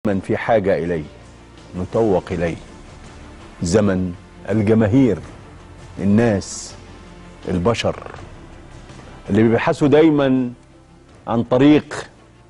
من في حاجة إليه نتوق إليه زمن الجماهير الناس البشر اللي بيبحثوا دايما عن طريق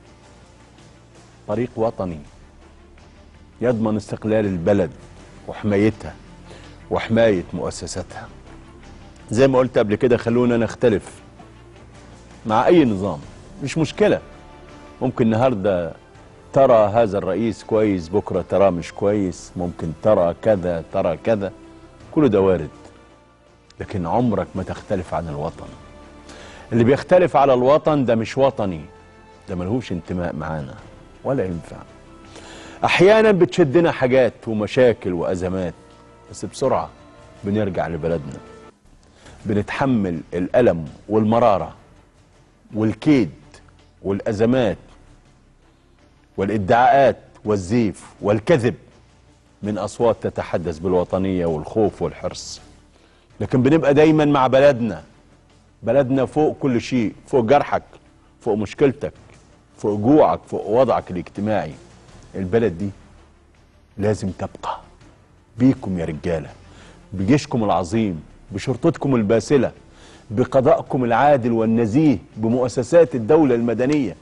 طريق وطني يضمن استقلال البلد وحمايتها وحماية مؤسساتها زي ما قلت قبل كده خلونا نختلف مع أي نظام مش مشكلة ممكن النهاردة ترى هذا الرئيس كويس بكرة ترى مش كويس ممكن ترى كذا ترى كذا كل ده وارد لكن عمرك ما تختلف عن الوطن اللي بيختلف على الوطن ده مش وطني ده ملهوش انتماء معانا ولا ينفع احيانا بتشدنا حاجات ومشاكل وازمات بس بسرعه بنرجع لبلدنا بنتحمل الالم والمراره والكيد والازمات والادعاءات والزيف والكذب من اصوات تتحدث بالوطنيه والخوف والحرص لكن بنبقى دايما مع بلدنا بلدنا فوق كل شيء فوق جرحك فوق مشكلتك فوق جوعك فوق وضعك الاجتماعي البلد دي لازم تبقى بيكم يا رجاله بجيشكم العظيم بشرطتكم الباسله بقضائكم العادل والنزيه بمؤسسات الدوله المدنيه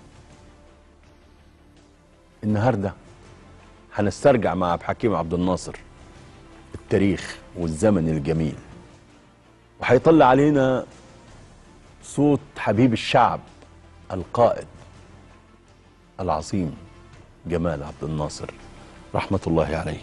النهارده هنسترجع مع عبد الحكيم عبد الناصر التاريخ والزمن الجميل وهيطلع علينا صوت حبيب الشعب القائد العظيم جمال عبد الناصر رحمة الله عليه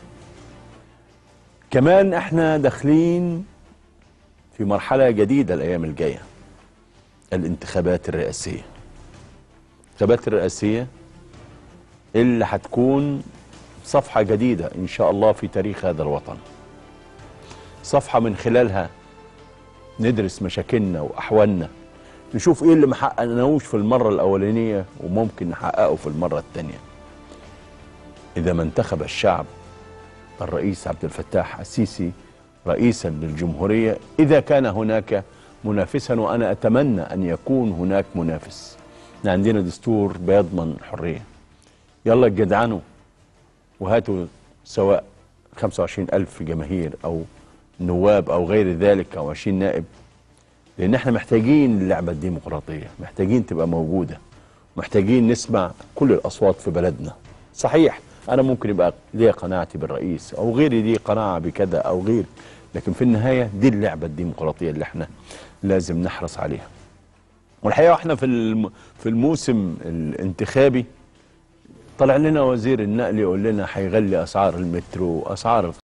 كمان احنا داخلين في مرحلة جديدة الأيام الجاية الانتخابات الرئاسية الانتخابات الرئاسية اللي هتكون صفحة جديدة إن شاء الله في تاريخ هذا الوطن صفحة من خلالها ندرس مشاكلنا وأحوالنا نشوف إيه اللي ما حققناهوش في المرة الأولانية وممكن نحققه في المرة الثانية إذا ما انتخب الشعب الرئيس عبد الفتاح السيسي رئيسا للجمهورية إذا كان هناك منافسا وأنا أتمنى أن يكون هناك منافس احنا عندنا دستور بيضمن الحرية يلا جدعنوا وهاتوا سواء 25 ألف جماهير أو نواب أو غير ذلك أو 20 نائب لأن احنا محتاجين اللعبة الديمقراطية محتاجين تبقى موجودة محتاجين نسمع كل الأصوات في بلدنا صحيح أنا ممكن يبقى ليا قناعتي بالرئيس أو غيري ليه قناعة بكذا أو غير لكن في النهاية دي اللعبة الديمقراطية اللي احنا لازم نحرص عليها والحقيقة احنا في الم- في الموسم الانتخابي طلع لنا وزير النقل يقول لنا هيغلي أسعار المترو وأسعار